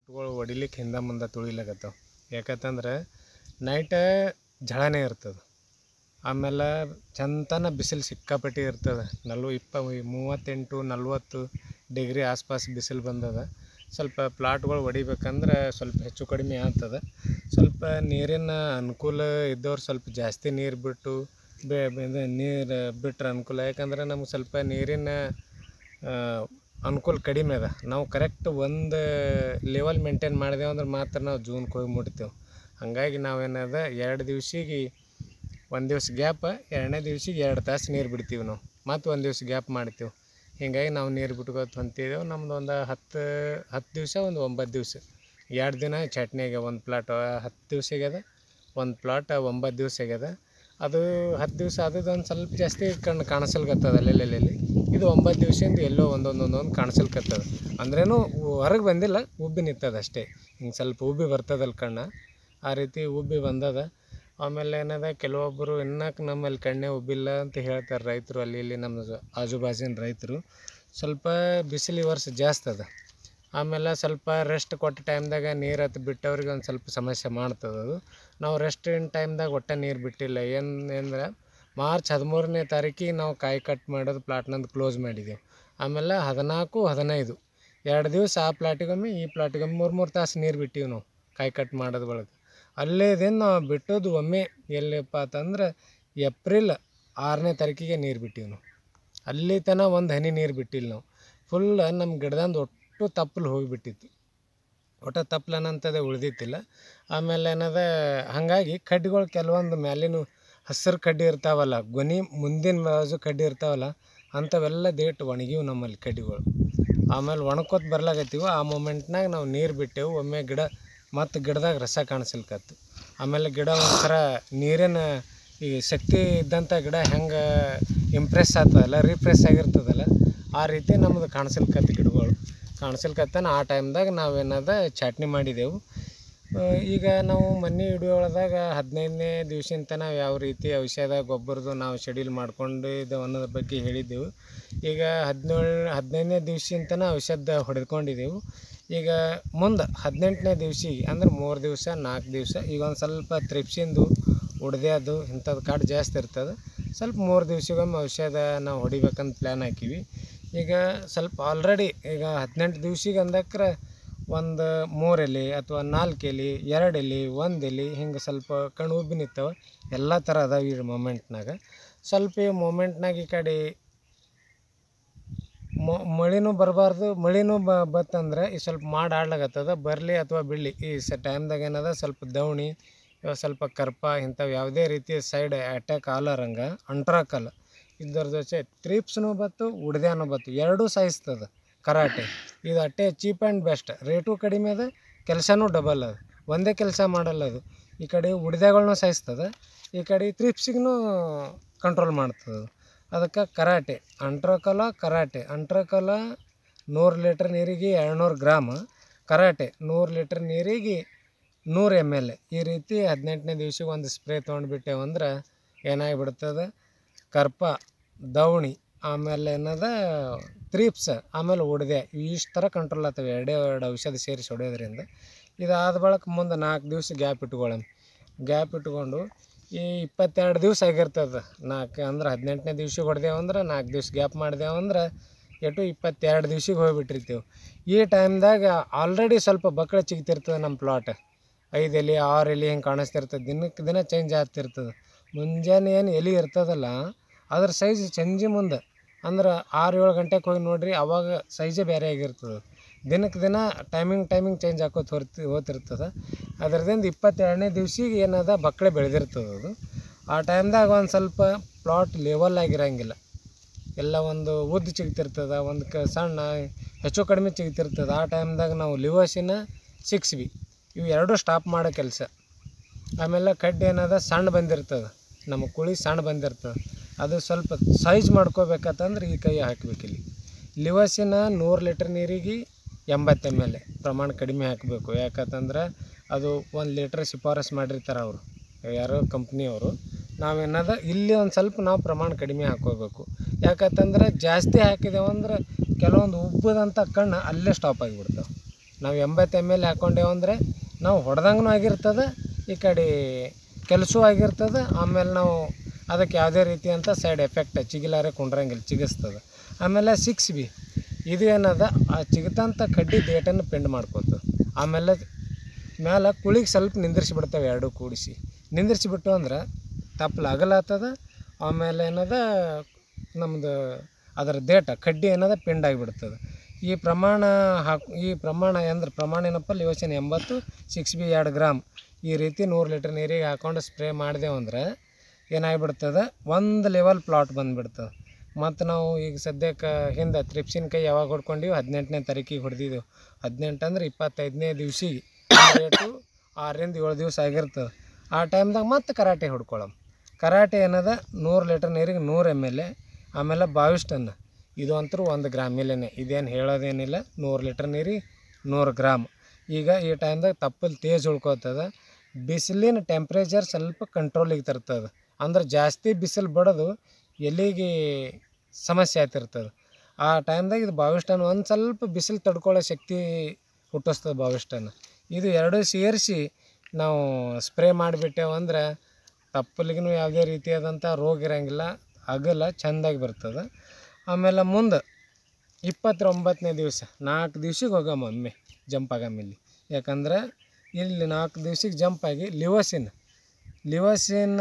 ಗಳು ಹೊಡಿಲಿಕ್ಕೆ ಹಿಂದೆ ಮುಂದೆ ತುಳಿಲಕತ್ತಾವ ಯಾಕಂತಂದ್ರೆ ನೈಟ ಝಳನೇ ಇರ್ತದೆ ಆಮೇಲೆ ಚಂತನ ಬಿಸಿಲು ಸಿಕ್ಕಾಪಟ್ಟೆ ಇರ್ತದೆ ನಲ್ವ ಇಪ್ಪ ಮೂವತ್ತೆಂಟು ನಲ್ವತ್ತು ಡಿಗ್ರಿ ಆಸ್ಪಾಸ್ ಬಿಸಿಲು ಬಂದದ ಸ್ವಲ್ಪ ಪ್ಲಾಟ್ಗಳು ಹೊಡಿಬೇಕಂದ್ರೆ ಸ್ವಲ್ಪ ಹೆಚ್ಚು ಕಡಿಮೆ ಆಗ್ತದೆ ಸ್ವಲ್ಪ ನೀರಿನ ಅನುಕೂಲ ಇದ್ದವ್ರು ಸ್ವಲ್ಪ ಜಾಸ್ತಿ ನೀರು ಬಿಟ್ಟು ಬೆ ಇದು ನೀರು ಬಿಟ್ರೆ ಅನುಕೂಲ ಯಾಕಂದ್ರೆ ನಮ್ಗೆ ಸ್ವಲ್ಪ ನೀರಿನ ಆ, ಅನುಕೂಲ ಕಡಿಮೆ ಅದ ನಾವು ಕರೆಕ್ಟ್ ಒಂದು ಲೆವೆಲ್ ಮೇಂಟೈನ್ ಮಾಡಿದೆವು ಅಂದ್ರೆ ಮಾತ್ರ ನಾವು ಜೂನ್ಗೆ ಹೋಗಿ ಮುಟ್ತೇವೆ ಹಾಗಾಗಿ ನಾವೇನದ ಎರಡು ದಿವ್ಸಿಗೆ ಒಂದು ದಿವ್ಸ ಗ್ಯಾಪ್ ಎರಡನೇ ದಿವ್ಸಿಗೆ ಎರಡು ತಾಸು ನೀರು ಬಿಡ್ತೀವಿ ನಾವು ಮತ್ತು ಒಂದು ದಿವ್ಸ ಗ್ಯಾಪ್ ಮಾಡ್ತೀವಿ ಹೀಗಾಗಿ ನಾವು ನೀರು ಬಿಟ್ಕೋತ ಹೊಂಟಿದ್ದೆವು ನಮ್ದು ಒಂದು ಹತ್ತು ಹತ್ತು ದಿವಸ ಒಂದು ಒಂಬತ್ತು ದಿವಸ ಎರಡು ದಿನ ಚಟ್ನಿಗೆ ಒಂದು ಪ್ಲಾಟ್ ಹತ್ತು ದಿವಸ ಆಗ್ಯದ ಒಂದು ಪ್ಲಾಟ್ ಒಂಬತ್ತು ದಿವಸ ಆಗ್ಯದ ಅದು ಹತ್ತು ದಿವಸ ಆದದ್ದು ಒಂದು ಸ್ವಲ್ಪ ಜಾಸ್ತಿ ಕಣ್ಣು ಕಾಣಿಸಲ್ಕತ್ತದ ಅಲ್ಲೆಲ್ಲೆಲ್ಲಿ ಇದು ಒಂಬತ್ತು ದಿವಸದಿಂದ ಎಲ್ಲೋ ಒಂದೊಂದು ಒಂದೊಂದು ಕಾಣಿಸಲ್ಕತ್ತದ ಅಂದ್ರೇನು ಹೊರಗೆ ಬಂದಿಲ್ಲ ಉಬ್ಬಿ ನಿಂತದ ಅಷ್ಟೇ ಹಿಂಗೆ ಸ್ವಲ್ಪ ಉಬ್ಬಿ ಬರ್ತದಲ್ಲ ಕಣ್ಣು ಆ ರೀತಿ ಉಬ್ಬಿ ಬಂದದ ಆಮೇಲೆ ಏನದ ಕೆಲವೊಬ್ಬರು ಇನ್ನಕ್ಕೆ ನಮ್ಮಲ್ಲಿ ಕಣ್ಣೇ ಉಬ್ಬಿಲ್ಲ ಅಂತ ಹೇಳ್ತಾರೆ ರೈತರು ಅಲ್ಲಿ ಇಲ್ಲಿ ನಮ್ಮ ಆಜು ಬಾಜಿನ ರೈತರು ಸ್ವಲ್ಪ ಬಿಸಿಲು ಈ ವರ್ಷ ಜಾಸ್ತಿ ಅದ ಆಮೇಲೆ ಸ್ವಲ್ಪ ರೆಸ್ಟ್ ಕೊಟ್ಟ ಟೈಮ್ದಾಗ ನೀರು ಹತ್ತು ಬಿಟ್ಟವ್ರಿಗೆ ಒಂದು ಸ್ವಲ್ಪ ಸಮಸ್ಯೆ ಮಾಡ್ತದೆ ಅದು ನಾವು ರೆಸ್ಟಿನ ಟೈಮ್ದಾಗ ಒಟ್ಟು ನೀರು ಬಿಟ್ಟಿಲ್ಲ ಏನು ಅಂದ್ರೆ ಮಾರ್ಚ್ ಹದಿಮೂರನೇ ತಾರೀಕಿಗೆ ನಾವು ಕಾಯಿ ಕಟ್ ಮಾಡೋದು ಪ್ಲಾಟ್ನಂದು ಕ್ಲೋಸ್ ಮಾಡಿದ್ದೆವು ಆಮೇಲೆ ಹದಿನಾಲ್ಕು ಹದಿನೈದು ಎರಡು ದಿವಸ ಆ ಪ್ಲಾಟಿಗೊಮ್ಮೆ ಈ ಪ್ಲಾಟಿಗೊಮ್ಮೆ ಮೂರು ಮೂರು ತಾಸು ನೀರು ಬಿಟ್ಟಿವಿ ನಾವು ಕಾಯಿ ಕಟ್ ಮಾಡೋದು ಒಳಗೆ ಅಲ್ಲೇದೇನು ನಾವು ಬಿಟ್ಟೋದು ಒಮ್ಮೆ ಎಲ್ಲಿಪ್ಪ ಅಂತಂದ್ರೆ ಏಪ್ರಿಲ್ ಆರನೇ ತಾರೀಕಿಗೆ ನೀರು ಬಿಟ್ಟಿವಿ ನಾವು ಅಲ್ಲಿ ತನಕ ಒಂದು ಹನಿ ನೀರು ಬಿಟ್ಟಿಲ್ಲ ನಾವು ಫುಲ್ ನಮ್ಮ ಗಿಡದಂದು ಒಟ್ಟು ತಪ್ಪಲು ಹೋಗಿಬಿಟ್ಟಿತ್ತು ಒಟ್ಟು ತಪ್ಪಲನಂತದೇ ಉಳ್ದಿತ್ತಿಲ್ಲ ಆಮೇಲೆ ಏನದ ಹಾಗಾಗಿ ಕಡ್ಡಿಗಳು ಕೆಲವೊಂದು ಮ್ಯಾಲಿನ ಹಸಿರು ಕಡ್ಡಿ ಇರ್ತಾವಲ್ಲ ಗೊನೆ ಮುಂದಿನ ಬಾಜು ಕಡ್ಡಿ ಇರ್ತಾವಲ್ಲ ಅಂಥವೆಲ್ಲ ದೇಟ್ ಒಣಗಿವು ನಮ್ಮಲ್ಲಿ ಕಡ್ಡಿಗಳು ಆಮೇಲೆ ಒಣಕೋತ ಬರ್ಲಾಕತ್ತೀವಿ ಆ ಮೂಮೆಂಟ್ನಾಗ ನಾವು ನೀರು ಬಿಟ್ಟೆವು ಒಮ್ಮೆ ಗಿಡ ಮತ್ತು ಗಿಡದಾಗ ರಸ ಕಾಣಿಸ್ಲಿಕತ್ತು ಆಮೇಲೆ ಗಿಡ ಒಂಥರ ನೀರಿನ ಈ ಶಕ್ತಿ ಇದ್ದಂಥ ಗಿಡ ಹೆಂಗೆ ಇಂಪ್ರೆಸ್ ಆಗ್ತದಲ್ಲ ರಿಫ್ರೆಶ್ ಆಗಿರ್ತದಲ್ಲ ಆ ರೀತಿ ನಮ್ಮದು ಕಾಣಿಸ್ಲಿಕತ್ತು ಗಿಡಗಳು ಕಾಣಿಸ್ಲಿಕತ್ತನ ಆ ಟೈಮ್ದಾಗ ನಾವೇನದ ಚಟ್ನಿ ಮಾಡಿದೆವು ಆ, ಈಗ ನಾವು ಮನೆ ಹಿಡಿಯೋಳದಾಗ ಹದಿನೈದನೇ ದಿವ್ಸಿನ ತನಕ ಯಾವ ರೀತಿ ಔಷಧ ಗೊಬ್ಬರದು ನಾವು ಶೆಡ್ಯೂಲ್ ಮಾಡ್ಕೊಂಡು ಇದು ಅನ್ನೋದ್ರ ಬಗ್ಗೆ ಹೇಳಿದ್ದೆವು ಈಗ ಹದಿನೇಳು ಹದಿನೈದನೇ ದಿವ್ಸಿನ ತನಕ ಔಷಧ ಹೊಡೆದುಕೊಂಡಿದ್ದೆವು ಈಗ ಮುಂದೆ ಹದಿನೆಂಟನೇ ದಿವ್ಸಿಗೆ ಅಂದ್ರೆ ಮೂರು ದಿವಸ ನಾಲ್ಕು ದಿವಸ ಈಗ ಒಂದು ಸ್ವಲ್ಪ ತ್ರಿಪ್ಸಿಂದು ಉಡ್ದ್ಯಾದು ಇಂಥದ್ದು ಕಾಡು ಜಾಸ್ತಿ ಇರ್ತದೆ ಸ್ವಲ್ಪ ಮೂರು ದಿವ್ಸಗೊಮ್ಮೆ ಔಷಧ ನಾವು ಹೊಡಿಬೇಕಂತ ಪ್ಲ್ಯಾನ್ ಹಾಕಿವಿ ಈಗ ಸ್ವಲ್ಪ ಆಲ್ರೆಡಿ ಈಗ ಹದಿನೆಂಟು ದಿವ್ಸಿಗೆ ಅಂದಕ್ರೆ ಒಂದು ಮೂರು ಎಲೆ ಅಥವಾ ನಾಲ್ಕು ಎಲೆ ಎರಡು ಎಲೆ ಒಂದು ಎಲೆ ಹಿಂಗೆ ಸ್ವಲ್ಪ ಕಣ್ಣು ಉಬ್ಬಿ ನಿಂತಾವ ಎಲ್ಲ ಥರ ಅದಾವೆ ಈ ಮೂಮೆಂಟ್ನಾಗ ಸ್ವಲ್ಪ ಈ ಮೂಮೆಂಟ್ನಾಗ ಈ ಕಡೆ ಮ- ಮಳಿನೂ ಬರಬಾರ್ದು ಮಳಿನೂ ಬ ಬತ್ತಂದ್ರೆ ಈ ಸ್ವಲ್ಪ ಮಾಡಿ ಆಡ್ಲಾಗತ್ತದ ಬರಲಿ ಅಥವಾ ಬಿಡಲಿ ಈ ಸ ಟೈಮ್ದಾಗ ಏನದ ಸ್ವಲ್ಪ ದವಣಿ ಇವಾಗ ಸ್ವಲ್ಪ ಕರ್ಪ ಇಂಥವು ಯಾವುದೇ ರೀತಿಯ ಸೈಡ್ ಅಟ್ಯಾಕ್ ಆಲಾರಂಗ ಅಂಟ್ರಾಕಲ್ಲ ಇದ್ರ ಜೊತೆ ತ್ರಿಪ್ಸ್ನು ಬತ್ತು ಉಡ್ದ್ಯಾನು ಬತ್ತು ಎರಡೂ ಸಾಯಿಸ್ತದೆ ಕರಾಟೆ ಇದು ಅಟ್ಟೆ ಚೀಪ್ ಆ್ಯಂಡ್ ಬೆಸ್ಟ್ ರೇಟು ಕಡಿಮೆ ಅದ ಕೆಲಸನೂ ಡಬಲ್ ಅದ ಒಂದೇ ಕೆಲಸ ಮಾಡಲ್ಲ ಅದು ಈ ಕಡೆ ಉಡ್ದ್ಯಾಗಳ್ನೂ ಸಾಯಿಸ್ತದೆ ಈ ಕಡೆ ತ್ರಿಪ್ಸಿಗೂ ಕಂಟ್ರೋಲ್ ಮಾಡ್ತದೆ ಅದು ಅದಕ್ಕೆ ಕರಾಟೆ ಅಂಟ್ರಕಲ ಕರಾಟೆ ಅಂಟ್ರಕಲ ನೂರು ಲೀಟ್ರ್ ನೀರಿಗೆ ಎರಡುನೂರು ಗ್ರಾಮ್ ಕರಾಟೆ ನೂರು ಲೀಟ್ರ್ ನೀರಿಗೆ ನೂರು ಎಮ್ ಎಲ್ ಈ ರೀತಿ ಹದಿನೆಂಟನೇ ದಿವ್ಸಕ್ಕೆ ಒಂದು ಸ್ಪ್ರೇ ತೊಗೊಂಡ್ಬಿಟ್ಟೆವಂದ್ರೆ ಏನಾಗಿಬಿಡ್ತದೆ ಕರ್ಪ ದವಣಿ ಆಮೇಲೆ ಏನದ ತ್ರಿಪ್ಸ್ ಆಮೇಲೆ ಉಡ್ದೆ ಇಷ್ಟು ಥರ ಕಂಟ್ರೋಲ್ ಆಗ್ತವೆ ಎರಡೇ ಎರಡು ಔಷಧ ಸೇರಿಸಿ ಹೊಡೆಯೋದ್ರಿಂದ ಇದಾದ ಬಳಿಕ ಮುಂದೆ ನಾಲ್ಕು ದಿವಸ ಗ್ಯಾಪ್ ಇಟ್ಕೊಳ್ಳೋಣ ಗ್ಯಾಪ್ ಇಟ್ಕೊಂಡು ಈ ಇಪ್ಪತ್ತೆರಡು ದಿವಸ ಆಗಿರ್ತದೆ ನಾಲ್ಕು ಅಂದ್ರೆ ಹದಿನೆಂಟನೇ ದಿವ್ಸಕ್ಕೆ ಹೊಡೆದೇವು ಅಂದ್ರೆ ನಾಲ್ಕು ದಿವ್ಸ ಗ್ಯಾಪ್ ಮಾಡಿದೆವು ಅಂದ್ರೆ ಎಟು ಇಪ್ಪತ್ತೆರಡು ದಿವ್ಸಕ್ಕೆ ಹೋಗಿಬಿಟ್ಟಿರ್ತೀವಿ ಈ ಟೈಮ್ದಾಗ ಆಲ್ರೆಡಿ ಸ್ವಲ್ಪ ಬಕ್ಕಳ ಚಿಗ್ತಿರ್ತದೆ ನಮ್ಮ ಪ್ಲಾಟ್ ಐದು ಎಲೆ ಆರು ಎಲೆ ಹಿಂಗೆ ಕಾಣಿಸ್ತಿರ್ತದೆ ದಿನಕ್ಕೆ ದಿನ ಚೇಂಜ್ ಆಗ್ತಿರ್ತದೆ ಮುಂಜಾನೆ ಏನು ಎಲೆ ಇರ್ತದಲ್ಲ ಅದ್ರ ಸೈಜ್ ಚೇಂಜಿ ಮುಂದೆ ಅಂದ್ರೆ ಆರು ಏಳು ಗಂಟೆಗೆ ಹೋಗಿ ನೋಡ್ರಿ ಅವಾಗ ಸೈಜೇ ಬೇರೆ ಆಗಿರ್ತದೆ ದಿನಕ್ಕೆ ದಿನ ಟೈಮಿಂಗ್ ಟೈಮಿಂಗ್ ಚೇಂಜ್ ಹಾಕೋತ ಹೊರ್ತಿ ಹೋತಿರ್ತದೆ ಅದರದಿಂದ ಇಪ್ಪತ್ತೆರಡನೇ ದಿವ್ಸಿಗೆ ಏನದ ಬಕ್ಕಳೆ ಬೆಳೆದಿರ್ತದೆ ಅದು ಆ ಟೈಮ್ದಾಗ ಒಂದು ಸ್ವಲ್ಪ ಪ್ಲಾಟ್ ಲೆವೆಲ್ ಆಗಿರಂಗಿಲ್ಲ ಎಲ್ಲ ಒಂದು ಉದ್ದು ಚಿಗ್ತಿರ್ತದೆ ಒಂದು ಕ ಸಣ್ಣ ಹೆಚ್ಚು ಕಡಿಮೆ ಚಿಗ್ತಿರ್ತದೆ ಆ ಟೈಮ್ದಾಗ ನಾವು ಲಿವೋಸಿನ ಸಿಕ್ಸ್ ಬಿ ಇವು ಎರಡೂ ಸ್ಟಾಪ್ ಮಾಡೋ ಕೆಲಸ ಆಮೇಲೆ ಕಡ್ಡಿ ಏನದ ಸಣ್ಣ ಬಂದಿರ್ತದೆ ನಮ್ಮ ಕುಳಿ ಸಣ್ಣ ಬಂದಿರ್ತದೆ ಅದು ಸ್ವಲ್ಪ ಸೈಜ್ ಮಾಡ್ಕೋಬೇಕಂತಂದ್ರೆ ಈ ಕೈ ಹಾಕ್ಬೇಕು ಇಲ್ಲಿ ಲಿವಸಿನ ನೂರು ಲೀಟ್ರ್ ನೀರಿಗೆ ಎಂಬತ್ತು ಎಮ್ ಎಲ್ ಪ್ರಮಾಣ ಕಡಿಮೆ ಹಾಕಬೇಕು ಯಾಕಂತಂದ್ರೆ ಅದು ಒಂದು ಲೀಟ್ರ್ ಶಿಫಾರಸ್ ಮಾಡಿರ್ತಾರೆ ಅವರು ಯಾರೋ ಕಂಪ್ನಿಯವರು ನಾವೇನದ ಇಲ್ಲಿ ಒಂದು ಸ್ವಲ್ಪ ನಾವು ಪ್ರಮಾಣ ಕಡಿಮೆ ಹಾಕೋಬೇಕು ಯಾಕಂತಂದ್ರೆ ಜಾಸ್ತಿ ಹಾಕಿದೆವು ಅಂದ್ರೆ ಕೆಲವೊಂದು ಉಬ್ಬದಂಥ ಕಣ್ಣು ಅಲ್ಲೇ ಸ್ಟಾಪ್ ಆಗಿಬಿಡ್ತಾವೆ ನಾವು ಎಂಬತ್ತು ಎಮ್ ಎಲ್ ಹಾಕ್ಕೊಂಡೇವು ಅಂದರೆ ನಾವು ಹೊಡೆದಂಗೂ ಆಗಿರ್ತದೆ ಈ ಕಡೆ ಕೆಲಸವೂ ಆಗಿರ್ತದೆ ಆಮೇಲೆ ನಾವು ಅದಕ್ಕೆ ಯಾವುದೇ ರೀತಿಯಂಥ ಸೈಡ್ ಎಫೆಕ್ಟ್ ಚಿಗಿಲಾರೆ ಕುಂಡ್ರಂಗಿಲ್ಲ ಚಿಗಿಸ್ತದೆ ಆಮೇಲೆ ಸಿಕ್ಸ್ ಬಿ ಇದು ಏನದ ಆ ಚಿಗತಂಥ ಕಡ್ಡಿ ಡೇಟನ್ನು ಪೆಂಡ್ ಮಾಡ್ಕೋತದೆ ಆಮೇಲೆ ಮ್ಯಾಲೆ ಕುಳಿಗೆ ಸ್ವಲ್ಪ ನಿಂದ್ರಿಸಿ ಬಿಡ್ತವೆ ಎರಡು ಕೂಡಿಸಿ ನಿಂದ್ರಿಸಿಬಿಟ್ಟು ಅಂದ್ರೆ ತಪ್ಪಲು ಅಗಲಾತದ ಆಮೇಲೆ ಏನದ ನಮ್ಮದು ಅದರ ದೇಟ ಕಡ್ಡಿ ಏನದ ಪಿಂಡ್ ಆಗಿಬಿಡ್ತದೆ ಈ ಪ್ರಮಾಣ ಹಾಕ್ ಈ ಪ್ರಮಾಣ ಅಂದ್ರೆ ಪ್ರಮಾಣ ಏನಪ್ಪ ಲಿವೋಷನ್ ಎಂಬತ್ತು ಸಿಕ್ಸ್ ಬಿ ಎರಡು ಗ್ರಾಮ್ ಈ ರೀತಿ ನೂರು ಲೀಟ್ರ್ ನೀರಿಗೆ ಹಾಕೊಂಡು ಸ್ಪ್ರೇ ಮಾಡಿದೆವು ಅಂದ್ರೆ ಏನಾಗಿಬಿಡ್ತದೆ ಒಂದು ಲೆವೆಲ್ ಪ್ಲಾಟ್ ಬಂದುಬಿಡ್ತದೆ ಮತ್ತು ನಾವು ಈಗ ಸದ್ಯಕ್ಕೆ ಹಿಂದೆ ತ್ರಿಪ್ಸಿನಕಾಯಿ ಯಾವಾಗ ಹೊಡ್ಕೊಂಡಿವಿ ಹದಿನೆಂಟನೇ ತಾರೀಕಿಗೆ ಹೊಡೆದಿದ್ದೆವು ಹದಿನೆಂಟು ಅಂದ್ರೆ ಇಪ್ಪತ್ತೈದನೇ ದಿವ್ಸಿಗೆ ರೇಟು ಆರರಿಂದ ಏಳು ದಿವಸ ಆಗಿರ್ತದೆ ಆ ಟೈಮ್ದಾಗ ಮತ್ತೆ ಕರಾಟೆ ಹೊಡ್ಕೊಳ್ಳೋಮ್ ಕರಾಟೆ ಏನದ ನೂರು ಲೀಟ್ರ್ ನೀರಿಗೆ ನೂರು ಎಮ್ ಎಲ್ ಎ ಆಮೇಲೆ ಬಾವಿಸ್ ಟನ್ ಇದು ಅಂತೂ ಒಂದು ಗ್ರಾಮ್ ಮೇಲೇ ಇದೇನು ಹೇಳೋದೇನಿಲ್ಲ ನೂರು ಲೀಟ್ರ್ ನೀರಿಗೆ ನೂರು ಗ್ರಾಮ್ ಈಗ ಈ ಟೈಮ್ದಾಗ ತಪ್ಪಲು ತೇಜ್ ಉಳ್ಕೋತದ ಬಿಸಿಲಿನ ಟೆಂಪ್ರೇಚರ್ ಸ್ವಲ್ಪ ಕಂಟ್ರೋಲಿಗೆ ತರ್ತದೆ ಅಂದ್ರೆ ಜಾಸ್ತಿ ಬಿಸಿಲು ಬಡದು ಎಲ್ಲಿಗೆ ಸಮಸ್ಯೆ ಆಗ್ತಿರ್ತದೆ ಆ ಟೈಮ್ದಾಗ ಇದು ಬಾವಿಸ್ಟನ್ ಒಂದು ಸ್ವಲ್ಪ ಬಿಸಿಲು ತಡ್ಕೊಳ್ಳೋ ಶಕ್ತಿ ಹುಟ್ಟಿಸ್ತದೆ ಬಾವಿಸ್ಟನ್ ಇದು ಎರಡೂ ಸೇರಿಸಿ ನಾವು ಸ್ಪ್ರೇ ಮಾಡಿಬಿಟ್ಟೆವು ಅಂದ್ರೆ ತಪ್ಪಲಿಗೂ ಯಾವುದೇ ರೀತಿಯಾದಂಥ ರೋಗ ಇರೋಂಗಿಲ್ಲ ಅಗಲ ಚೆಂದಾಗಿ ಬರ್ತದೆ ಆಮೇಲೆ ಮುಂದೆ ಇಪ್ಪತ್ತೊಂಬತ್ತನೇ ದಿವಸ ನಾಲ್ಕು ದಿವ್ಸಕ್ಕೆ ಹೋಗಮ್ಮ ಒಮ್ಮೆ ಜಂಪ್ ಆಗಮ್ಮಿಲ್ಲಿ ಯಾಕಂದ್ರೆ ಇಲ್ಲಿ ನಾಲ್ಕು ದಿವ್ಸಕ್ಕೆ ಜಂಪ್ ಆಗಿ ಲಿವಸಿನ್ ಲಿವಸಿನ್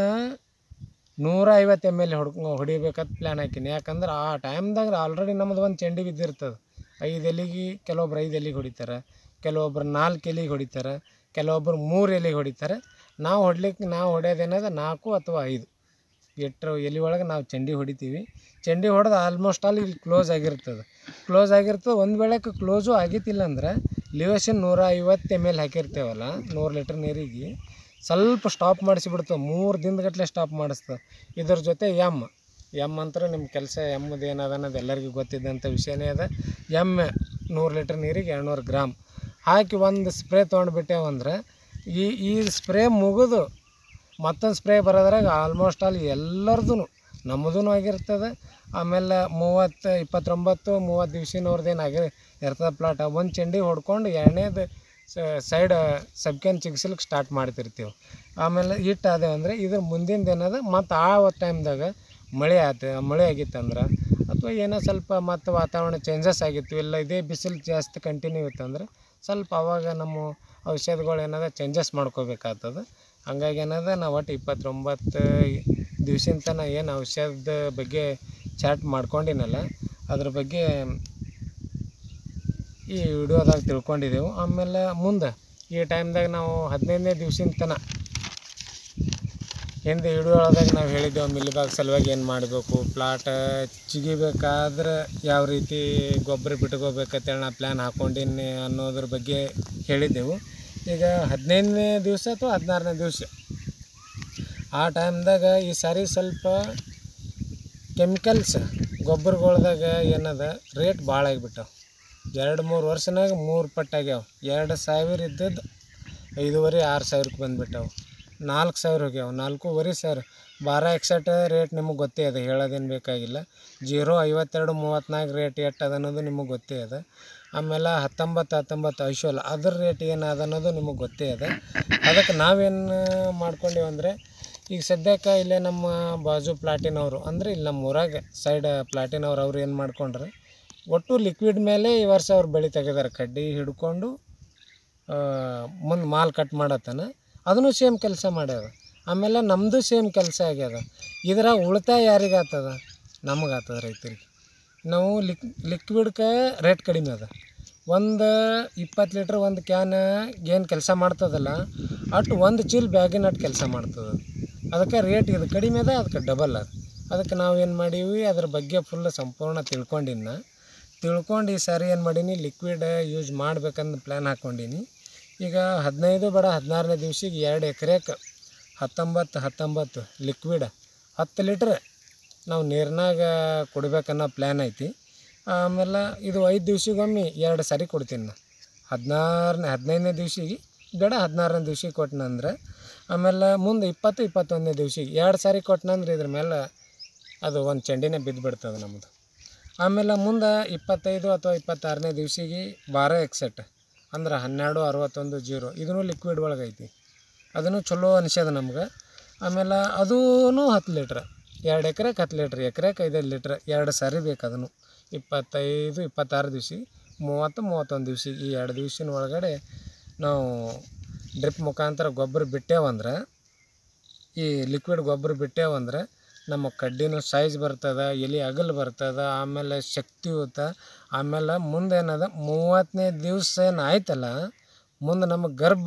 ನೂರ ಐವತ್ತು ಎಮ್ ಎಲ್ ಹೊಡ್ಕೊ ಹೊಡಿಬೇಕಂತ ಪ್ಲ್ಯಾನ್ ಹಾಕೀನಿ ಯಾಕಂದ್ರೆ ಆ ಟೈಮ್ದಾಗ ಆಲ್ರೆಡಿ ನಮ್ಮದು ಒಂದು ಚೆಂಡಿ ಬಿದ್ದಿರ್ತದೆ ಐದು ಎಲೆಗೆ ಕೆಲವೊಬ್ರು ಐದು ಎಲೆಗೆ ಹೊಡಿತಾರೆ ಕೆಲವೊಬ್ರು ನಾಲ್ಕು ಎಲೆಗೆ ಹೊಡಿತಾರೆ ಕೆಲವೊಬ್ರು ಮೂರು ಎಲೆಗೆ ಹೊಡಿತಾರೆ ನಾವು ಹೊಡ್ಲಿಕ್ಕೆ ನಾವು ಹೊಡ್ಯೋದೇನದ ನಾಲ್ಕು ಅಥವಾ ಐದು ಎಟ್ರ ಎಲೆ ಒಳಗೆ ನಾವು ಚಂಡಿ ಹೊಡಿತೀವಿ ಚಂಡಿ ಹೊಡೆದು ಆಲ್ಮೋಸ್ಟ್ ಆಲ್ ಇಲ್ಲಿ ಕ್ಲೋಸ್ ಆಗಿರ್ತದೆ ಕ್ಲೋಸ್ ಆಗಿರ್ತದೆ ಒಂದು ವೇಳೆಗೆ ಕ್ಲೋಸು ಆಗಿತ್ತಿಲ್ಲ ಅಂದ್ರೆ ಲಿವೋಷನ್ ನೂರ ಐವತ್ತು ಎಮ್ ಎಲ್ ಹಾಕಿರ್ತೇವಲ್ಲ ನೂರು ಲೀಟ್ರ್ ನೀರಿಗೆ ಸ್ವಲ್ಪ ಸ್ಟಾಪ್ ಮಾಡಿಸಿಬಿಡ್ತವೆ ಮೂರು ದಿನಗಟ್ಟಲೆ ಸ್ಟಾಪ್ ಮಾಡಿಸ್ತದೆ ಇದ್ರ ಜೊತೆ ಎಮ್ ಎಮ್ ಅಂತಾರೆ ನಿಮ್ಮ ಕೆಲಸ ಎಮ್ಮದು ಏನದ ಅನ್ನೋದು ಎಲ್ಲರಿಗೂ ಗೊತ್ತಿದ್ದಂಥ ವಿಷಯನೇ ಅದ ಎಮ್ ನೂರು ಲೀಟ್ರ್ ನೀರಿಗೆ ಎರಡುನೂರು ಗ್ರಾಮ್ ಹಾಕಿ ಒಂದು ಸ್ಪ್ರೇ ತೊಗೊಂಡ್ಬಿಟ್ಟೇವು ಅಂದ್ರೆ ಈ ಈ ಸ್ಪ್ರೇ ಮುಗಿದು ಮತ್ತೊಂದು ಸ್ಪ್ರೇ ಬರೋದ್ರಾಗ ಆಲ್ಮೋಸ್ಟ್ ಆಲ್ ಎಲ್ಲರದು ನಮ್ಮದೂ ಆಗಿರ್ತದೆ ಆಮೇಲೆ ಮೂವತ್ತು ಇಪ್ಪತ್ತೊಂಬತ್ತು ಮೂವತ್ತು ದಿವ್ಸಿನವ್ರದ್ದೇನು ಆಗಿ ಇರ್ತದೆ ಪ್ಲಾಟ್ ಒಂದು ಚಂಡಿ ಹೊಡ್ಕೊಂಡು ಎರಡನೇದು ಸೈಡ್ ಸಬ್ಕೆನ್ ಚಿಗಿಸ್ಲಿಕ್ಕೆ ಸ್ಟಾರ್ಟ್ ಮಾಡ್ತಿರ್ತೀವಿ ಆಮೇಲೆ ಇಟ್ಟು ಅದೇವು ಅಂದರೆ ಇದ್ರ ಮುಂದಿಂದು ಏನದ ಮತ್ತು ಆ ಟೈಮ್ದಾಗ ಮಳೆ ಆಯ್ತು ಮಳೆ ಆಗಿತ್ತಂದ್ರೆ ಅಥವಾ ಏನೋ ಸ್ವಲ್ಪ ಮತ್ತು ವಾತಾವರಣ ಚೇಂಜಸ್ ಆಗಿತ್ತು ಇಲ್ಲ ಇದೇ ಬಿಸಿಲು ಜಾಸ್ತಿ ಕಂಟಿನ್ಯೂ ಇತ್ತಂದ್ರೆ ಸ್ವಲ್ಪ ಅವಾಗ ನಮ್ಮ ಔಷಧಿಗಳು ಏನದ ಚೇಂಜಸ್ ಮಾಡ್ಕೋಬೇಕಾಗ್ತದೆ ಹಂಗಾಗಿ ಏನದ ನಾವು ಒಟ್ಟು ಇಪ್ಪತ್ತೊಂಬತ್ತು ದಿವ್ಸಿನ ತನಕ ಏನು ಔಷಧದ ಬಗ್ಗೆ ಚಾಟ್ ಮಾಡ್ಕೊಂಡಿನಲ್ಲ ಅದ್ರ ಬಗ್ಗೆ ಈ ವಿಡಿಯೋದಾಗ ತಿಳ್ಕೊಂಡಿದ್ದೆವು ಆಮೇಲೆ ಮುಂದೆ ಈ ಟೈಮ್ದಾಗ ನಾವು ಹದಿನೈದನೇ ದಿವ್ಸಿನ ತನಕ ಹಿಂದೆ ವಿಡಿಯೋ ಒಳದಾಗ ನಾವು ಹೇಳಿದ್ದೆವು ಮಿಲಿಬಾಗ್ ಸಲುವಾಗಿ ಏನು ಮಾಡಬೇಕು ಪ್ಲಾಟ್ ಚಿಗಿಬೇಕಾದ್ರೆ ಯಾವ ರೀತಿ ಗೊಬ್ಬರ ಬಿಟ್ಕೋಬೇಕಂತೇಳಿ ನಾ ಪ್ಲ್ಯಾನ್ ಹಾಕ್ಕೊಂಡಿನಿ ಅನ್ನೋದ್ರ ಬಗ್ಗೆ ಹೇಳಿದ್ದೆವು ಈಗ ಹದಿನೈದನೇ ದಿವಸ ಅಥವಾ ಹದಿನಾರನೇ ದಿವಸ ಆ ಟೈಮ್ದಾಗ ಈ ಸಾರಿ ಸ್ವಲ್ಪ ಕೆಮಿಕಲ್ಸ್ ಗೊಬ್ಬರಗಳ್ದಾಗ ಏನದ ರೇಟ್ ಭಾಳ ಆಗಿಬಿಟ್ಟವು ಎರಡು ಮೂರು ವರ್ಷನಾಗ ಮೂರು ಪಟ್ಟು ಆಗ್ಯಾವ ಎರಡು ಸಾವಿರ ಇದ್ದದ್ದು ಐದೂವರೆ ಆರು ಸಾವಿರಕ್ಕೆ ಬಂದುಬಿಟ್ಟವು ನಾಲ್ಕು ಸಾವಿರ ಹೋಗ್ಯಾವ ನಾಲ್ಕೂವರೆ ಸಾವಿರ ಬಾರ ಎಕ್ಸೆಟ್ ರೇಟ್ ನಿಮಗೆ ಗೊತ್ತೇ ಅದ ಹೇಳೋದೇನು ಬೇಕಾಗಿಲ್ಲ ಜೀರೋ ಐವತ್ತೆರಡು ಮೂವತ್ತ್ನಾಲ್ಕು ರೇಟ್ ಎಷ್ಟು ಅದ ಅನ್ನೋದು ನಿಮಗೆ ಗೊತ್ತೇ ಅದ ಆಮೇಲೆ ಹತ್ತೊಂಬತ್ತು ಹತ್ತೊಂಬತ್ತು ಐಶೋಲ್ ಅದ್ರ ರೇಟ್ ಏನು ಅದ ಅನ್ನೋದು ನಿಮಗೆ ಗೊತ್ತೇ ಅದ ಅದಕ್ಕೆ ನಾವೇನು ಮಾಡ್ಕೊಂಡೀವಿ ಅಂದರೆ ಈಗ ಸದ್ಯಕ್ಕೆ ಇಲ್ಲೇ ನಮ್ಮ ಬಾಜು ಪ್ಲಾಟಿನವರು ಅಂದರೆ ಇಲ್ಲಿ ನಮ್ಮ ಊರಾಗ ಸೈಡ್ ಪ್ಲಾಟಿನವ್ರು ಅವ್ರು ಏನು ಮಾಡ್ಕೊಂಡ್ರೆ ಒಟ್ಟು ಲಿಕ್ವಿಡ್ ಮೇಲೆ ಈ ವರ್ಷ ಅವ್ರು ಬೆಳೆ ತೆಗೆದಾರೆ ಕಡ್ಡಿ ಹಿಡ್ಕೊಂಡು ಮುಂದೆ ಮಾಲ್ ಕಟ್ ಮಾಡತ್ತಾನ ಅದನ್ನು ಸೇಮ್ ಕೆಲಸ ಮಾಡ್ಯಾರ ಆಮೇಲೆ ನಮ್ಮದು ಸೇಮ್ ಕೆಲಸ ಆಗ್ಯದ ಇದ್ರಾಗ ಉಳಿತಾಯ ಯಾರಿಗೆ ಆಗ್ತದ ನಮಗೆ ಆಗ್ತದ ರೈತರಿಗೆ ನಾವು ಲಿಕ್ ಲಿಕ್ವಿಡ್ಗೆ ರೇಟ್ ಕಡಿಮೆ ಅದ ಒಂದು ಇಪ್ಪತ್ತು ಲೀಟ್ರ್ ಒಂದು ಕ್ಯಾನ್ ಏನು ಕೆಲಸ ಮಾಡ್ತದಲ್ಲ ಅಷ್ಟು ಒಂದು ಚೀಲ ಬ್ಯಾಗಿನ ಅಷ್ಟು ಕೆಲಸ ಮಾಡ್ತದೆ ಅದು. ಅದಕ್ಕೆ ರೇಟ್ ಇದು ಕಡಿಮೆ ಅದ ಅದಕ್ಕೆ ಡಬಲ್ ಅದ ಅದಕ್ಕೆ ನಾವು ಏನು ಮಾಡೀವಿ ಅದ್ರ ಬಗ್ಗೆ ಫುಲ್ ಸಂಪೂರ್ಣ ತಿಳ್ಕೊಂಡಿನ ತಿಳ್ಕೊಂಡು ಈ ಸಾರಿ ಏನು ಮಾಡೀನಿ ಲಿಕ್ವಿಡ್ ಯೂಸ್ ಮಾಡ್ಬೇಕಂದು ಪ್ಲ್ಯಾನ್ ಹಾಕ್ಕೊಂಡೀನಿ ಈಗ ಹದಿನೈದು ಬೇಡ ಹದಿನಾರನೇ ದಿವ್ಸಿಗೆ ಎರಡು ಎಕರೆಗೆ ಹತ್ತೊಂಬತ್ತು ಹತ್ತೊಂಬತ್ತು ಲಿಕ್ವಿಡ್ ಹತ್ತು ಲೀಟ್ರ್ ನಾವು ನೀರಿನಾಗ ಕೊಡ್ಬೇಕನ್ನೋ ಪ್ಲ್ಯಾನ್ ಐತಿ ಆಮೇಲೆ ಇದು ಐದು ದಿವ್ಸಗೊಮ್ಮೆ ಎರಡು ಸಾರಿ ಕೊಡ್ತೀನಿ ನಾ ಹದಿನಾರನೇ ಹದಿನೈದನೇ ದಿವ್ಸಿಗೆ ಬೇಡ ಹದಿನಾರನೇ ದಿವ್ಸಿಗೆ ಕೊಟ್ಟನಂದ್ರೆ ಆಮೇಲೆ ಮುಂದೆ ಇಪ್ಪತ್ತು ಇಪ್ಪತ್ತೊಂದನೇ ದಿವ್ಸಿಗೆ ಎರಡು ಸಾರಿ ಕೊಟ್ಟನಂದ್ರೆ ಇದ್ರ ಮೇಲೆ ಅದು ಒಂದು ಚಂಡಿನೇ ಬಿದ್ದುಬಿಡ್ತದೆ ನಮ್ಮದು ಆಮೇಲೆ ಮುಂದೆ ಇಪ್ಪತ್ತೈದು ಅಥವಾ ಇಪ್ಪತ್ತಾರನೇ ದಿವ್ಸಿಗೆ ಬಾರ ಎಕ್ಸೆಟ್ ಅಂದ್ರೆ ಹನ್ನೆರಡು ಅರವತ್ತೊಂದು ಜೀರೋ ಇದೂ ಲಿಕ್ವಿಡ್ ಒಳಗೆ ಐತಿ ಅದನ್ನು ಚಲೋ ಅನಿಸ್ಯದ ನಮ್ಗೆ ಆಮೇಲೆ ಅದೂ ಹತ್ತು ಲೀಟ್ರ್ ಎರಡು ಎಕರೆಗೆ ಹತ್ತು ಲೀಟ್ರ್ ಎಕರೆಗೆ ಐದೈದು ಲೀಟ್ರ್ ಎರಡು ಸಾರಿ ಬೇಕು ಅದನ್ನು ಇಪ್ಪತ್ತೈದು ಇಪ್ಪತ್ತಾರು ದಿವ್ಸ ಮೂವತ್ತು ಮೂವತ್ತೊಂದು ದಿವ್ಸ ಈ ಎರಡು ದಿವ್ಸಿನ ಒಳಗಡೆ ನಾವು ಡ್ರಿಪ್ ಮುಖಾಂತರ ಗೊಬ್ಬರ ಬಿಟ್ಟೇವಂದ್ರೆ ಈ ಲಿಕ್ವಿಡ್ ಗೊಬ್ಬರ ಬಿಟ್ಟೇವಂದ್ರೆ ನಮ್ಮ ಕಡ್ಡಿನೂ ಸೈಜ್ ಬರ್ತದೆ ಎಲೆ ಅಗಲು ಬರ್ತದೆ ಆಮೇಲೆ ಶಕ್ತಿಯುತ ಆಮೇಲೆ ಮುಂದೆ ಏನದ ಮೂವತ್ತನೇ ದಿವಸ ಏನು ಆಯ್ತಲ್ಲ ಮುಂದೆ ನಮಗೆ ಗರ್ಭ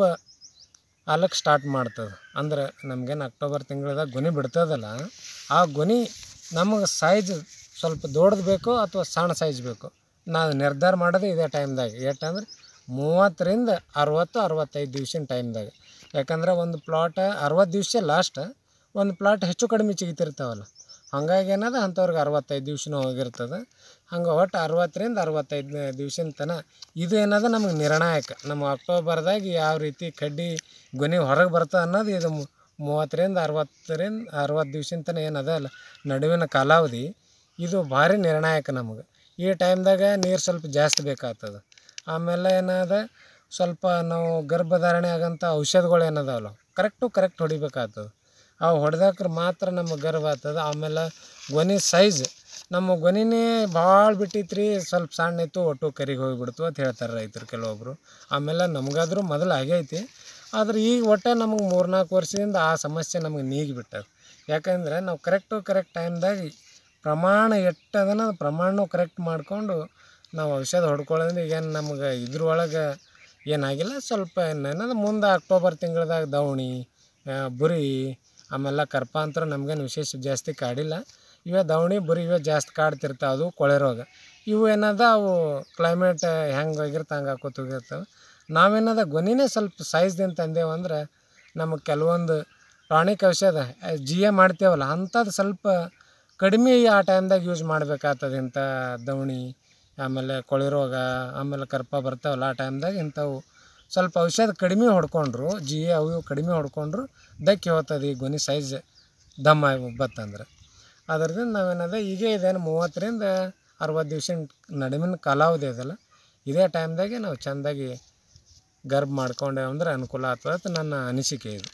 ಆಲಕ್ಕೆ ಸ್ಟಾರ್ಟ್ ಮಾಡ್ತದೆ ಅಂದ್ರೆ ನಮಗೇನು ಅಕ್ಟೋಬರ್ ತಿಂಗಳದಾಗ ಗೊನೆ ಬಿಡ್ತದಲ್ಲ ಆ ಗೊನೆ ನಮಗೆ ಸೈಜ್ ಸ್ವಲ್ಪ ದೊಡ್ಡದು ಬೇಕು ಅಥವಾ ಸಣ್ಣ ಸೈಜ್ ಬೇಕು ನಾವು ನಿರ್ಧಾರ ಮಾಡೋದು ಇದೇ ಟೈಮ್ದಾಗ ಎಷ್ಟಂದ್ರೆ ಮೂವತ್ತರಿಂದ ಅರವತ್ತು ಅರವತ್ತೈದು ದಿವ್ಸಿನ ಟೈಮ್ದಾಗ ಯಾಕಂದ್ರೆ ಒಂದು ಪ್ಲಾಟ್ ಅರವತ್ತು ದಿವಸ ಲಾಸ್ಟ್ ಒಂದು ಪ್ಲಾಟ್ ಹೆಚ್ಚು ಕಡಿಮೆ ಚಿಗಿತಿರ್ತಾವಲ್ಲ ಹಂಗಾಗಿ ಏನದ ಅಂಥವ್ರಿಗೆ ಅರವತ್ತೈದು ದಿವ್ಸನೂ ಹೋಗಿರ್ತದೆ ಹಂಗೆ ಒಟ್ಟು ಅರವತ್ತರಿಂದ ಅರವತ್ತೈದು ದಿವ್ಸಿನ ತನಕ ಇದು ಏನದ ನಮಗೆ ನಿರ್ಣಾಯಕ ನಮ್ಮ ಅಕ್ಟೋಬರ್ದಾಗ ಯಾವ ರೀತಿ ಕಡ್ಡಿ ಗೊನೆ ಹೊರಗೆ ಬರ್ತದೆ ಅನ್ನೋದು ಇದು ಮು- ಮೂವತ್ತರಿಂದ ಅರವತ್ತರಿಂದ ಅರವತ್ತು ದಿವ್ಸಿನ ತನಕ ಏನದ ಅಲ್ಲ ನಡುವಿನ ಕಾಲಾವಧಿ ಇದು ಭಾರಿ ನಿರ್ಣಾಯಕ ನಮಗೆ ಈ ಟೈಮ್ದಾಗ ನೀರು ಸ್ವಲ್ಪ ಜಾಸ್ತಿ ಬೇಕಾಗ್ತದೆ ಆಮೇಲೆ ಏನದ ಸ್ವಲ್ಪ ನಾವು ಗರ್ಭಧಾರಣೆ ಆಗಂಥ ಔಷಧಗಳು ಏನದಾವಲ್ಲ ಕರೆಕ್ಟು ಕರೆಕ್ಟ್ ಹೊಡಿಬೇಕಾಗ್ತದೆ ಅವು ಹೊಡೆದಾಕ್ರೆ ಮಾತ್ರ ನಮ್ಮ ಗರ್ಭ ಆಗ್ತದೆ ಆಮೇಲೆ ಗೊನೆ ಸೈಜ್ ನಮ್ಮ ಗೊನೆನೇ ಭಾಳ ಬಿಟ್ಟಿತ್ತು ರೀ ಸ್ವಲ್ಪ ಸಣ್ಣ ಇತ್ತು ಒಟ್ಟು ಕರಿಗೆ ಹೋಗಿಬಿಡ್ತು ಅಂತ ಹೇಳ್ತಾರೆ ರೈತರು ಕೆಲವೊಬ್ಬರು ಆಮೇಲೆ ನಮಗಾದ್ರೂ ಮೊದಲು ಆಗೈತಿ ಆದ್ರೆ ಈಗ ಒಟ್ಟು ನಮಗೆ ಮೂರ್ನಾಲ್ಕು ವರ್ಷದಿಂದ ಆ ಸಮಸ್ಯೆ ನಮಗೆ ನೀಗಿಬಿಟ್ಟದ ಯಾಕಂದ್ರೆ ನಾವು ಕರೆಕ್ಟು ಕರೆಕ್ಟ್ ಟೈಮ್ದಾಗ ಪ್ರಮಾಣ ಎಷ್ಟದನ ಪ್ರಮಾಣ ಕರೆಕ್ಟ್ ಮಾಡಿಕೊಂಡು ನಾವು ಔಷಧ ಹೊಡ್ಕೊಳ್ಳೋದ್ರಿಂದ ಈಗೇನು ನಮ್ಗೆ ಇದ್ರೊಳಗೆ ಏನಾಗಿಲ್ಲ ಸ್ವಲ್ಪ ಏನದ ಮುಂದೆ ಅಕ್ಟೋಬರ್ ತಿಂಗಳದಾಗ ದವಣಿ ಆ, ಬುರಿ ಆಮೇಲೆ ಕರ್ಪಾಂತರ ನಮಗೇನು ವಿಶೇಷ ಜಾಸ್ತಿ ಕಾಡಿಲ್ಲ ಇವೇ ದವಣಿ ಬುರಿ ಇವೇ ಜಾಸ್ತಿ ಕಾಡ್ತಿರ್ತಾವೆ ಅದು ಕೊಳೆ ರೋಗ ಇವು ಏನದ ಅವು ಕ್ಲೈಮೇಟ್ ಹೆಂಗೆ ಆಗಿರ್ತ ಹಂಗೆ ಹಾಕೋತ ಹೋಗಿರ್ತವೆ ನಾವೇನದ ಗೊನಿನೇ ಸ್ವಲ್ಪ ಸೈಜ್ದಿಂದ ತಂದೇವಂದ್ರೆ ನಮಗೆ ಕೆಲವೊಂದು ಟಾನಿಕ್ ಔಷಧ ಜಿ ಎ ಮಾಡ್ತೇವಲ್ಲ ಅಂಥದ್ದು ಸ್ವಲ್ಪ ಕಡಿಮೆ ಆ ಟೈಮ್ದಾಗ ಯೂಸ್ ಮಾಡ್ಬೇಕಾಗ್ತದೆ ಇಂಥ ದವಣಿ ಆಮೇಲೆ ಕೊಳೆ ರೋಗ ಆಮೇಲೆ ಕರ್ಪ ಬರ್ತಾವಲ್ಲ ಆ ಟೈಮ್ದಾಗ ಇಂಥವು ಸ್ವಲ್ಪ ಔಷಧ ಕಡಿಮೆ ಹೊಡ್ಕೊಂಡ್ರು ಜಿ ಎ ಅವು ಇವು ಕಡಿಮೆ ಹೊಡ್ಕೊಂಡ್ರು ದಕ್ಕಿ ಹೋಗ್ತದೆ ಈ ಗೊನೆ ಸೈಜ್ ದಮ್ಮ ಬತ್ತಂದ್ರೆ ಅದರಿಂದ ನಾವೇನದ ಈಗ ಇದೇನು ಮೂವತ್ತರಿಂದ ಅರವತ್ತು ದಿವ್ಸ ನಡುವಿನ ಕಾಲಾವಧಿ ಅದಲ್ಲ ಇದೇ ಟೈಮ್ದಾಗೆ ನಾವು ಚೆಂದಾಗಿ ಗರ್ಭ ಮಾಡ್ಕೊಂಡೇವು ಅಂದ್ರೆ ಅನುಕೂಲ ಆಗ್ತದೆ ಅಂತ ನನ್ನ ಅನಿಸಿಕೆ ಇದು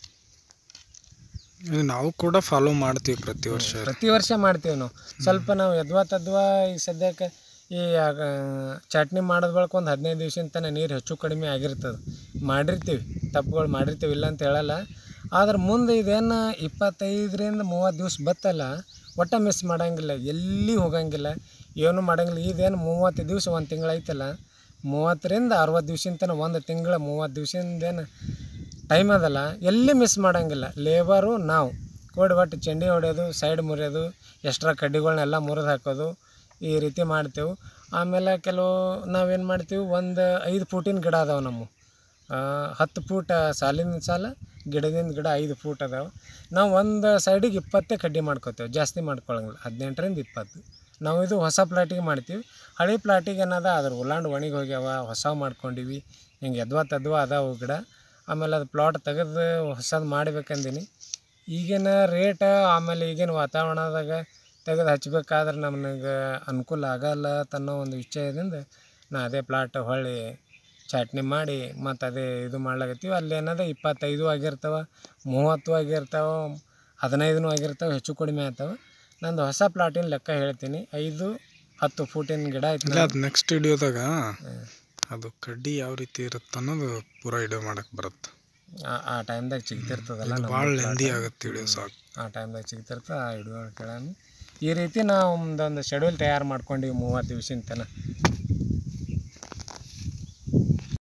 ಇದು ನಾವು ಕೂಡ ಫಾಲೋ ಮಾಡ್ತೀವಿ ಪ್ರತಿ ವರ್ಷ ಪ್ರತಿ ವರ್ಷ ಮಾಡ್ತೀವಿ ನಾವು ಸ್ವಲ್ಪ ನಾವು ಯದ್ವಾ ತದ್ವಾ ಈಗ ಸದ್ಯಕ್ಕೆ ಈ ಆಗ ಚಟ್ನಿ ಮಾಡೋದ್ ಬಳಕ ಒಂದು ಹದಿನೈದು ದಿವ್ಸದ ತನಕ ನೀರು ಹೆಚ್ಚು ಕಡಿಮೆ ಆಗಿರ್ತದೆ ಮಾಡಿರ್ತೀವಿ ತಪ್ಪುಗಳು ಮಾಡಿರ್ತೀವಿ ಇಲ್ಲ ಅಂತ ಹೇಳಲ್ಲ ಆದ್ರೆ ಮುಂದೆ ಇದೇನು ಇಪ್ಪತ್ತೈದರಿಂದ ಮೂವತ್ತು ದಿವ್ಸ ಬತ್ತಲ್ಲ ಒಟ್ಟ ಮಿಸ್ ಮಾಡಂಗಿಲ್ಲ ಎಲ್ಲಿ ಹೋಗಂಗಿಲ್ಲ ಏನು ಮಾಡಂಗಿಲ್ಲ ಇದೇನು ಮೂವತ್ತು ದಿವ್ಸ ಒಂದು ತಿಂಗಳು ಐತಲ್ಲ ಮೂವತ್ತರಿಂದ ಅರವತ್ತು ದಿವ್ಸದ ತನಕ ಒಂದು ತಿಂಗಳ ಮೂವತ್ತು ದಿವ್ಸದಿಂದೇನು ಟೈಮ್ ಅದಲ್ಲ ಎಲ್ಲಿ ಮಿಸ್ ಮಾಡಂಗಿಲ್ಲ ಲೇಬರು ನಾವು ಕೋಡಿ ಒಟ್ಟು ಚಂಡಿ ಹೊಡೆಯೋದು ಸೈಡ್ ಮುರಿಯೋದು ಎಕ್ಸ್ಟ್ರಾ ಕಡ್ಡಿಗಳ್ನೆಲ್ಲ ಮುರಿದು ಹಾಕೋದು ಈ ರೀತಿ ಮಾಡ್ತೇವೆ ಆಮೇಲೆ ಕೆಲವು ನಾವೇನು ಮಾಡ್ತೀವಿ ಒಂದು ಐದು ಫೂಟಿನ ಗಿಡ ಅದಾವೆ ನಮ್ಮ ಆ, ಹತ್ತು ಫೂಟ ಸಾಲಿನ ಸಾಲ ಗಿಡದಿಂದ ಗಿಡ ಐದು ಫೂಟ್ ಅದಾವೆ ನಾವು ಒಂದು ಸೈಡಿಗೆ ಇಪ್ಪತ್ತೇ ಕಡ್ಡಿ ಮಾಡ್ಕೋತೇವೆ ಜಾಸ್ತಿ ಮಾಡ್ಕೊಳಂಗಿಲ್ಲ ಹದಿನೆಂಟರಿಂದ ಇಪ್ಪತ್ತು ನಾವು ಇದು ಹೊಸ ಪ್ಲಾಟಿಗೆ ಮಾಡ್ತೀವಿ ಹಳೆ ಪ್ಲಾಟಿಗೆ ಏನದ ಅದ್ರ ಉಲಾಂಡ್ ಒಣಗಿ ಹೋಗ್ಯಾವ ಹೊಸ ಮಾಡ್ಕೊಂಡಿವಿ ಹಿಂಗೆ ಎದ್ವಾ ತದ್ವಾ ಅದಾವು ಗಿಡ ಆಮೇಲೆ ಅದು ಪ್ಲಾಟ್ ತೆಗೆದು ಹೊಸದು ಮಾಡ್ಬೇಕಂದೀನಿ ಈಗಿನ ರೇಟ ಆಮೇಲೆ ಈಗಿನ ವಾತಾವರಣದಾಗ ತೆಗೆದು ಹಚ್ಬೇಕಾದ್ರೆ ನಮಗೆ ಅನುಕೂಲ ಆಗಲ್ಲ ಅನ್ನೋ ಒಂದು ವಿಷಯದಿಂದ ನಾ ಅದೇ ಪ್ಲಾಟ್ ಹೊಳ್ಳಿ ಚಟ್ನಿ ಮಾಡಿ ಮತ್ತು ಅದೇ ಇದು ಮಾಡ್ಲಾಕತ್ತೀವಿ ಅಲ್ಲಿ ಏನದ ಇಪ್ಪತ್ತೈದು ಆಗಿರ್ತಾವ ಮೂವತ್ತು ಆಗಿರ್ತಾವ ಹದಿನೈದನೂ ಆಗಿರ್ತಾವೆ ಹೆಚ್ಚು ಕಡಿಮೆ ಆಗ್ತಾವೆ ನಂದು ಹೊಸ ಪ್ಲಾಟಿನ ಲೆಕ್ಕ ಹೇಳ್ತೀನಿ ಐದು ಹತ್ತು ಫೂಟಿನ ಗಿಡ ಐತಿ ಇಲ್ಲ ಅದು ನೆಕ್ಸ್ಟ್ ವಿಡಿಯೋದಾಗ ಅದು ಕಡ್ಡಿ ಯಾವ ರೀತಿ ಇರುತ್ತೆ ಅನ್ನೋದು ಪೂರ ವಿಡಿಯೋ ಮಾಡಕ್ಕೆ ಬರುತ್ತೆ ಆ- ಆ ಟೈಮ್ದಾಗ ಸಿಗ್ತಿರ್ತದಲ್ಲ ನಮ್ಮ ಭಾಳ plot. ಲೆಂದಿ ಆಗುತ್ತೆ ವಿಡಿಯೋ ಸಾಕು ಆ ಟೈಮ್ದಾಗ ಸಿಗ್ತಿರ್ತದೆ ಆ ಹಿಡಿಯೋ ಕೇಳೋಣ ಈ ರೀತಿ ನಾವು ಒಂದೊಂದು ಶೆಡ್ಯೂಲ್ ತಯಾರು ಮಾಡ್ಕೊಂಡಿವಿ ಮೂವತ್ತು ದಿವ್ಸಿನ ತನಕ